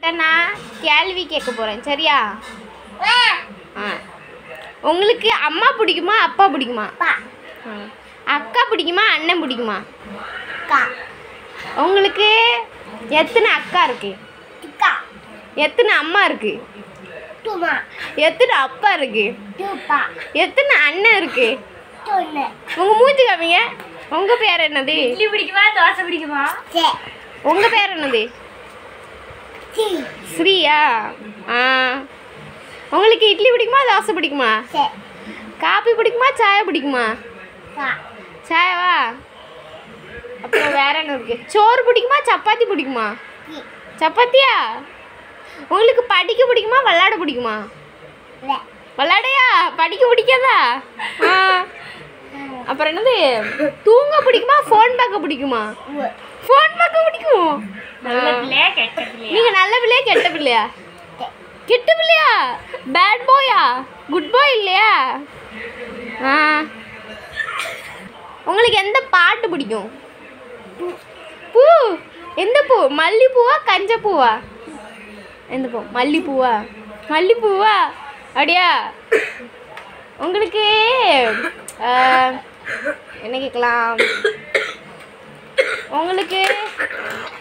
நான் கேள்வி கேட்க போகிறேன் சரியா ஆ உங்களுக்கு அம்மா பிடிக்குமா அப்பா பிடிக்குமா ஆ. அக்கா பிடிக்குமா அண்ணன் பிடிக்குமா உங்களுக்கு எத்தனை அக்கா இருக்கு எத்தனை அம்மா இருக்கு எத்தனை அப்பா இருக்கு எத்தனை அண்ணன் இருக்கு உங்க மூஞ்சி காமிங்க உங்க பேர் என்னது இட்லி பிடிக்குமா தோசை பிடிக்குமா உங்க பேர் என்னது ஸ்ரீயா ஆ உங்களுக்கு இட்லி பிடிக்குமா தோசை பிடிக்குமா காபி பிடிக்குமா சாயா பிடிக்குமா சாயாவா அப்புறம் வேற என்ன இருக்கு சோறு பிடிக்குமா சப்பாத்தி பிடிக்குமா சப்பாத்தியா உங்களுக்கு படிக்க பிடிக்குமா விளையாட பிடிக்குமா விளையாடையா படிக்க பிடிக்காதா ஆ அப்புறம் என்னது தூங்க பிடிக்குமா ஃபோன் பார்க்க பிடிக்குமா ஃபோன் பார்க்க பிடிக்கும் நல்ல ஆ. பிள்ளையா கெட்ட பிள்ளையா நீங்க நல்ல பிள்ளையா கெட்ட பிள்ளையா கெட்ட பிள்ளையா பேட் பாயா குட் பாய் இல்லையா ஆ உங்களுக்கு எந்த பாட்டு பிடிக்கும் பூ எந்த பூ மல்லிப்பூவா கஞ்சப்பூவா எந்த பூ மல்லிப்பூவா மல்லிப்பூவா அப்படியா உங்களுக்கு ஆ, என்ன கேட்கலாம் உங்களுக்கு